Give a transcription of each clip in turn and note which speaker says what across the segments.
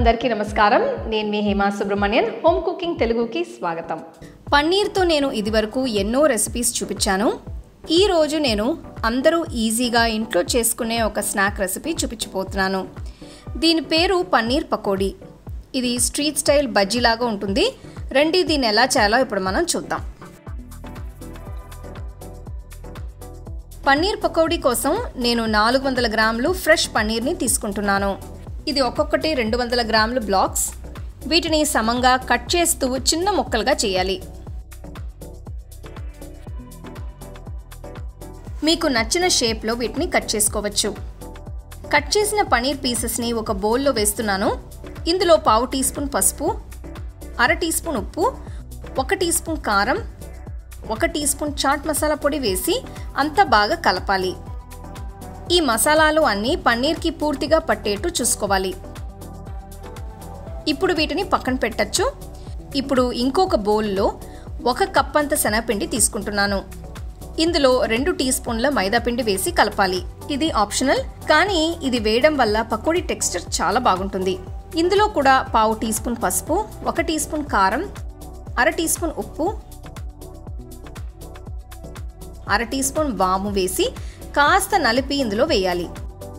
Speaker 1: అందరికీ నమస్కారం నేను మీ హేమా సుబ్రహ్మణ్యన్ హోమ్ కుకింగ్ తెలుగుకి స్వాగతం
Speaker 2: పన్నీర్తో నేను ఇదివరకు ఎన్నో రెసిపీస్ చూపించాను ఈ రోజు నేను అందరూ ఈజీగా ఇంట్లో చేసుకునే ఒక స్నాక్ రెసిపీ చూపించబోతున్నాను దీని పేరు పన్నీర్ పకోడీ ఇది స్ట్రీట్ స్టైల్ బజ్జీలాగా ఉంటుంది రండి దీన్ని ఎలా చేయాలో ఇప్పుడు మనం చూద్దాం పన్నీర్ పకోడీ కోసం నేను నాలుగు వందల గ్రాములు ఫ్రెష్ పన్నీర్ని తీసుకుంటున్నాను ఇది ఒక్కొక్కటి రెండు వందల గ్రాములు బ్లాక్స్ వీటిని సమంగా కట్ చేస్తూ చిన్న ముక్కలుగా చేయాలి మీకు నచ్చిన షేప్లో వీటిని కట్ చేసుకోవచ్చు కట్ చేసిన పనీర్ పీసెస్ని ఒక బౌల్లో వేస్తున్నాను ఇందులో పావు టీ స్పూన్ పసుపు అర టీ స్పూన్ ఉప్పు ఒక టీ స్పూన్ కారం ఒక టీ స్పూన్ చాట్ మసాలా పొడి వేసి అంతా బాగా కలపాలి ఈ మసాలాలు అన్నీ పన్నీర్కి పూర్తిగా పట్టేట్టు చూసుకోవాలి ఇప్పుడు వీటిని పక్కన పెట్టచ్చు ఇప్పుడు ఇంకొక బౌల్లో ఒక కప్ అంత శనగపిండి తీసుకుంటున్నాను ఇందులో రెండు టీ స్పూన్ల మైదాపిండి వేసి కలపాలి ఇది ఆప్షనల్ కానీ ఇది వేయడం వల్ల పకోడీ టెక్స్చర్ చాలా బాగుంటుంది ఇందులో కూడా పావు టీ స్పూన్ పసుపు ఒక టీ స్పూన్ కారం అర టీ స్పూన్ ఉప్పు అర టీ స్పూన్ వాము వేసి కాస్త నలిపి ఇందులో వేయాలి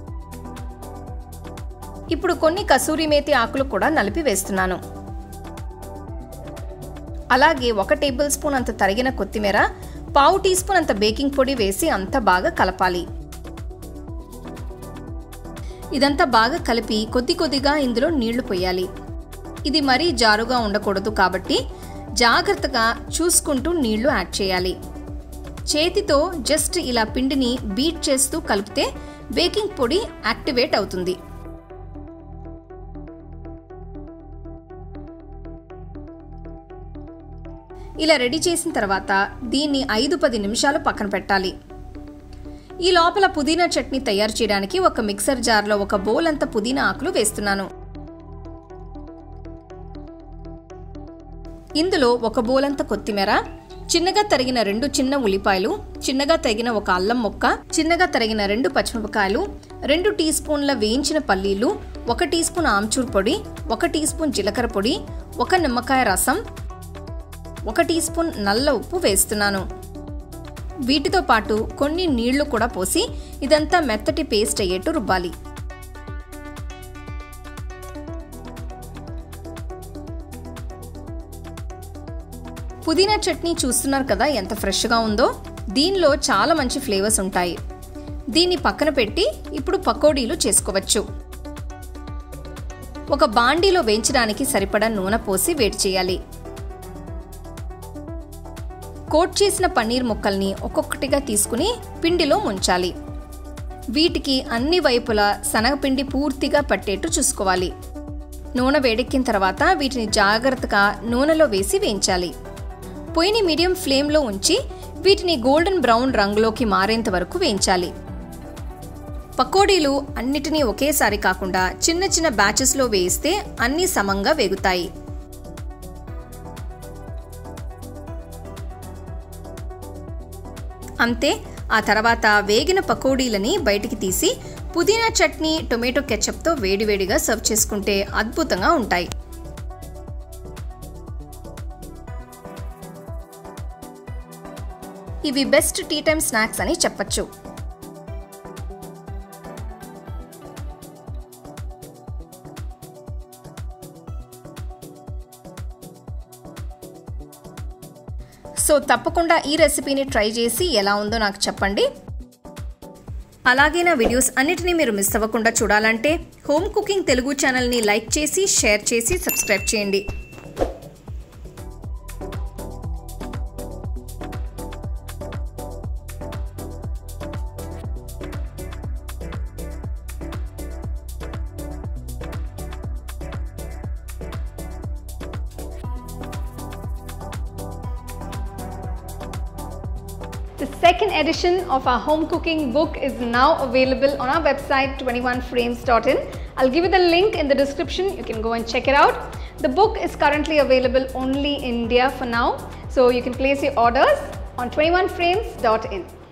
Speaker 2: ఇప్పుడు కొన్ని కసూరి మేతి ఆకులు కూడా నలిపి వేస్తున్నాను అలాగే ఒక టేబుల్ స్పూన్ అంత తరిగిన కొత్తిమీర పావు టీ స్పూన్ అంత బేకింగ్ పొడి వేసి అంత బాగా కలపాలి ఇదంతా బాగా కలిపి కొద్ది కొద్దిగా ఇందులో నీళ్లు పోయాలి ఇది మరీ జారుగా ఉండకూడదు కాబట్టి జాగ్రత్తగా చూసుకుంటూ నీళ్లు యాడ్ చేయాలి చేతితో జస్ట్ ఇలా పిండిని బీట్ చేస్తూ కలిపితే బేకింగ్ పొడి యాక్టివేట్ అవుతుంది ఇలా రెడీ చేసిన తర్వాత దీన్ని ఐదు పది నిమిషాలు పక్కన పెట్టాలి ఈ లోపల పుదీనా చట్నీ తయారు చేయడానికి ఒక మిక్సర్ జార్లో ఒక బౌల్ అంత పుదీనా ఆకులు వేస్తున్నాను ఇందులో ఒక బౌల్ అంత కొత్తిమీర చిన్నగా తరిగిన రెండు చిన్న ఉల్లిపాయలు చిన్నగా తరిగిన ఒక అల్లం ముక్క చిన్నగా తరిగిన రెండు పచ్చిమిరపకాయలు రెండు టీ స్పూన్ల వేయించిన పల్లీలు ఒక టీ స్పూన్ ఆమ్చూర్ పొడి ఒక టీ స్పూన్ జీలకర్ర పొడి ఒక నిమ్మకాయ రసం ఒక టీ స్పూన్ నల్ల ఉప్పు వేస్తున్నాను వీటితో పాటు కొన్ని నీళ్లు కూడా పోసి ఇదంతా మెత్తటి పేస్ట్ అయ్యేట్టు రుబ్బాలి పుదీనా చట్నీ చూస్తున్నారు కదా ఎంత ఫ్రెష్గా ఉందో దీనిలో చాలా మంచి ఫ్లేవర్స్ ఉంటాయి దీన్ని పక్కన పెట్టి ఇప్పుడు పకోడీలు చేసుకోవచ్చు ఒక బాండీలో వేయించడానికి సరిపడా నూనె పోసి వేడి చేయాలి కోట్ చేసిన పన్నీర్ ముక్కల్ని ఒక్కొక్కటిగా తీసుకుని పిండిలో ముంచాలి వీటికి అన్ని వైపులా శనగపిండి పూర్తిగా పట్టేట్టు చూసుకోవాలి నూనె వేడెక్కిన తర్వాత వీటిని జాగ్రత్తగా నూనెలో వేసి వేయించాలి పొయ్యిని మీడియం ఫ్లేమ్లో ఉంచి వీటిని గోల్డెన్ బ్రౌన్ రంగులోకి మారేంత వరకు వేయించాలి పకోడీలు అన్నిటినీ ఒకేసారి కాకుండా చిన్న చిన్న బ్యాచెస్లో వేయిస్తే అన్నీ సమంగా వేగుతాయి అంతే ఆ తర్వాత వేగిన పకోడీలని బయటికి తీసి పుదీనా చట్నీ టొమాటో కెచప్తో వేడివేడిగా సర్వ్ చేసుకుంటే అద్భుతంగా ఉంటాయి ఇవి బెస్ట్ టీ టైమ్ స్నాక్స్ అని చెప్పచ్చు సో తప్పకుండా ఈ రెసిపీని ట్రై చేసి ఎలా ఉందో నాకు చెప్పండి అలాగే నా వీడియోస్ అన్నిటినీ మీరు మిస్ అవ్వకుండా చూడాలంటే హోమ్ కుకింగ్ తెలుగు ఛానల్ని లైక్ చేసి షేర్ చేసి సబ్స్క్రైబ్ చేయండి
Speaker 1: The second edition of our home cooking book is now available on our website 21frames.in. I'll give you the link in the description. You can go and check it out. The book is currently available only in India for now, so you can place your orders on 21frames.in.